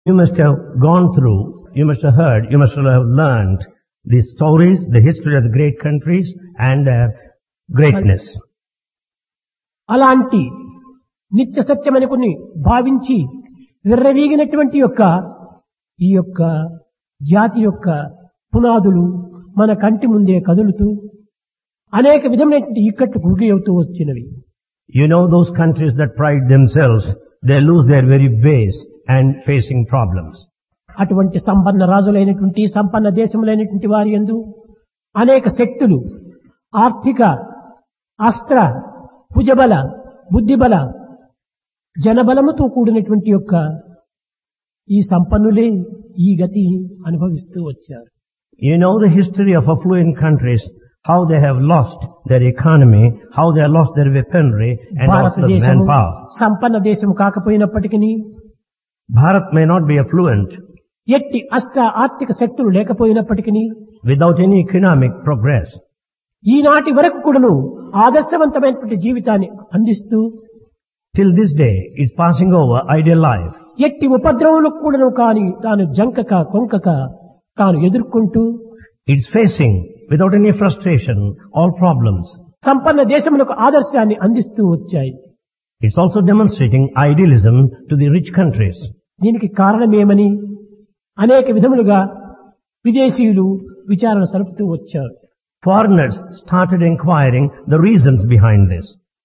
You must have gone through, you must have heard, you must have learned the stories, the history of the great countries and their greatness. అలాంటి నిత్య సత్యమని కొన్ని భావించి విర్రవీగినటువంటి యొక్క ఈ యొక్క జాతి యొక్క పునాదులు మన కంటి ముందే కదులుతూ అనేక విధమైనటువంటి ఇక్కట్టు గురి అవుతూ వచ్చినవి You know those countries that pride themselves, they lose their very base and facing problems. అటువంటి సంపన్న రాజులైనటువంటి సంపన్న దేశములైనటువంటి వారి యందు అనేక శక్తులు ఆర్థిక అస్త్ర భుజబల బుద్ధిబల జనబలముతో కూడినటువంటి యొక్క ఈ సంపన్నులే ఈ గతి అనుభవిస్తూ వచ్చారు You know the history of affluent countries, how they have lost their economy, how they have lost their weaponry and also the భారతదేశము manpower. సంపన్న దేశం కాకపోయినప్పటికీ Bharat may not be affluent ఎట్టి అస్త్ర ఆర్థిక శక్తులు లేకపోయినప్పటికీ without any economic progress. ఈనాటి వరకు కూడాను ఆదర్శవంతమైనటువంటి జీవితాన్ని అందిస్తూ Till this day, it's passing over ideal life. ఎట్టి ఉపద్రవములకు కూడాను కాని తాను జంకక కొంకక తాను ఎదుర్కొంటూ It's facing, without any frustration, all problems. సంపన్న దేశములకు ఆదర్శాన్ని అందిస్తూ వచ్చాయి It's also demonstrating idealism to the rich countries. దీనికి కారణమేమని అనేక విధములుగా విదేశీయులు విచారణ సరుపుతూ వచ్చారు Foreigners started inquiring the reasons behind this.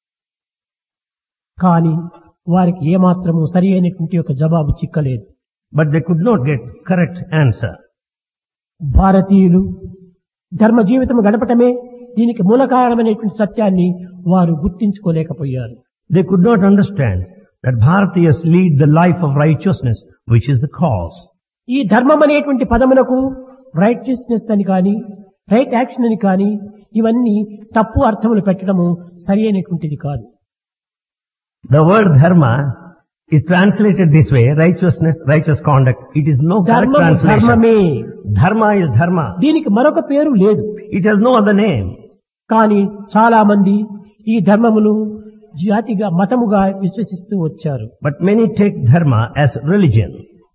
కానీ వారికి ఏమాత్రము సరి అయినటువంటి ఒక జవాబు చిక్కలేదు But they could not get correct answer. భారతీయులు ధర్మ జీవితం గడపటమే దీనికి మూల కారణమైనటువంటి సత్యాన్ని వారు గుర్తించుకోలేకపోయారు They could not understand that Bharatiyas lead the life of righteousness, which is the cause. ఈ ధర్మం అనేటువంటి పదమునకు రైట్యస్నెస్ అని కానీ రైట్ యాక్షన్ అని కానీ ఇవన్నీ తప్పు అర్థములు పెట్టడము సరి అయినటువంటిది కాదు The word dharma is translated this way, righteousness, righteous conduct. It is no correct ధర్మము translation. ధర్మమే Dharma is dharma. దీనికి మరొక పేరు లేదు It has no other name. కానీ చాలా మంది ఈ ధర్మమును జాతిగా మతముగా విశ్వసిస్తూ వచ్చారు But many take dharma as religion.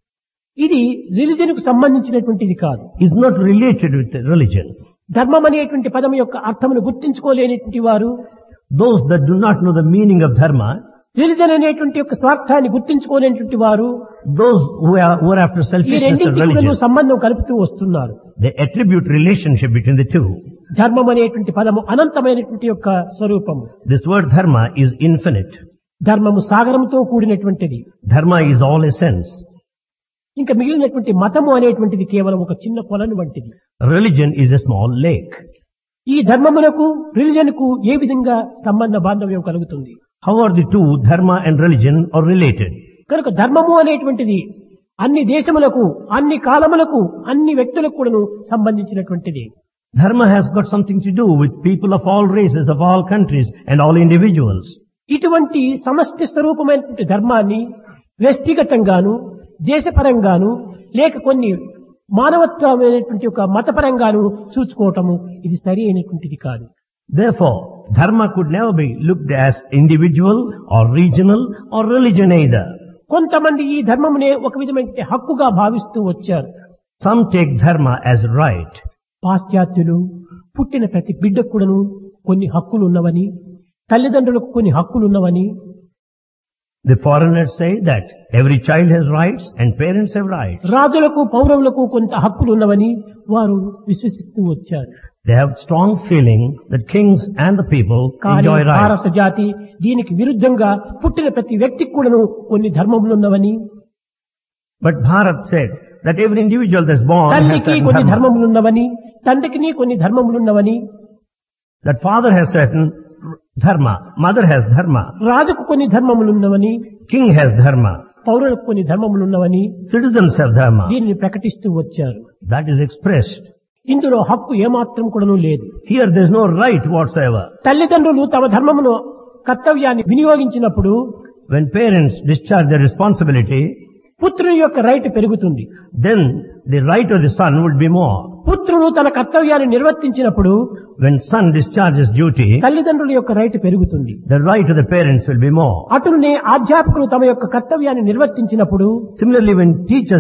ఇది రిలిజన్ కు సంబంధించినటువంటిది కాదు It's not related with religion. ధర్మం అనేటువంటి పదం యొక్క అర్థమును గుర్తించుకోలేనటువంటి వారు Those that do not know the meaning of dharma, religion అనేటువంటి యొక్క స్వార్థాన్ని గుర్తించుకోలేనటువంటి వారు those who are, who are after ఈ selfishness of రెండింటికి religion, సంబంధం కలుపుతూ వస్తున్నారు they attribute relationship between the two. ధర్మం అనేటువంటి పదము అనంతమైనటువంటి యొక్క స్వరూపము This word dharma is infinite. ధర్మము సాగరంతో కూడినటువంటిది Dharma is all essence. ఇంకా మిగిలినటువంటి మతము అనేటువంటిది కేవలం ఒక చిన్న కొలను వంటిది Religion is a small lake. ఈ ధర్మమునకు రిలిజన్ కు ఏ విధంగా సంబంధ బాంధవ్యం కలుగుతుంది How are the two, dharma and religion, are related? కనుక ధర్మము అనేటువంటిది అన్ని దేశములకు అన్ని కాలములకు అన్ని వ్యక్తులకు కూడాను సంబంధించినటువంటిది Dharma has got something to do with people of all races, of all countries, and all individuals. ఇటువంటి సమష్టి స్వరూపమైనటువంటి ధర్మాన్ని వ్యక్తిగతంగాను దేశపరంగాను లేక కొన్ని మానవత్వమైనటువంటి ఒక మతపరంగాను చూసుకోవటము ఇది సరి అయినటువంటిది కాదు Therefore, dharma could never be looked as individual or regional or religion either. కొంతమంది ఈ ధర్మమునే ఒక విధమైన హక్కుగా భావిస్తూ వచ్చారు Some take dharma as right. పాశ్చాత్యులు పుట్టిన ప్రతి బిడ్డకు కూడాను కొన్ని హక్కులు ఉన్నవని తల్లిదండ్రులకు కొన్ని హక్కులు ఉన్నవని The foreigners say that every child has rights and parents have rights. రాజులకు పౌరవులకు కొంత హక్కులు ఉన్నవని వారు విశ్వసిస్తూ వచ్చారు They have strong feeling that kings and the people కానీ enjoy rights. భారత జాతి దీనికి విరుద్ధంగా పుట్టిన ప్రతి వ్యక్తికి కూడాను కొన్ని ధర్మములు ఉన్నవని But Bharat said that every individual that's born has తల్లికి certain కొన్ని dharma. ధర్మములు ఉన్నవని తండ్రికి కొన్ని ధర్మములు ఉన్నవని That father has certain dharma, mother has dharma, రాజుకు కొన్ని ధర్మములు ఉన్నవని king has dharma, పౌరులకు కొన్ని ధర్మములు ఉన్నవని citizens have dharma. దీనిని ప్రకటిస్తూ వచ్చారు That is expressed. ఇందులో హక్కు ఏమాత్రం కూడాను లేదు Here there is no right whatsoever. తల్లిదండ్రులు తమ ధర్మమును కర్తవ్యాన్ని వినియోగించినప్పుడు When parents discharge their responsibility, పుత్రుని యొక్క రైట్ పెరుగుతుంది then the right of the son would be more. పుత్రుడు తన కర్తవ్యాన్ని నిర్వర్తించినప్పుడు when son discharges duty, తల్లిదండ్రుల యొక్క రైట్ పెరుగుతుంది the right of the parents will be more. అటునే అధ్యాపకులు తమ యొక్క కర్తవ్యాన్ని నిర్వర్తించినప్పుడు Similarly, when teachers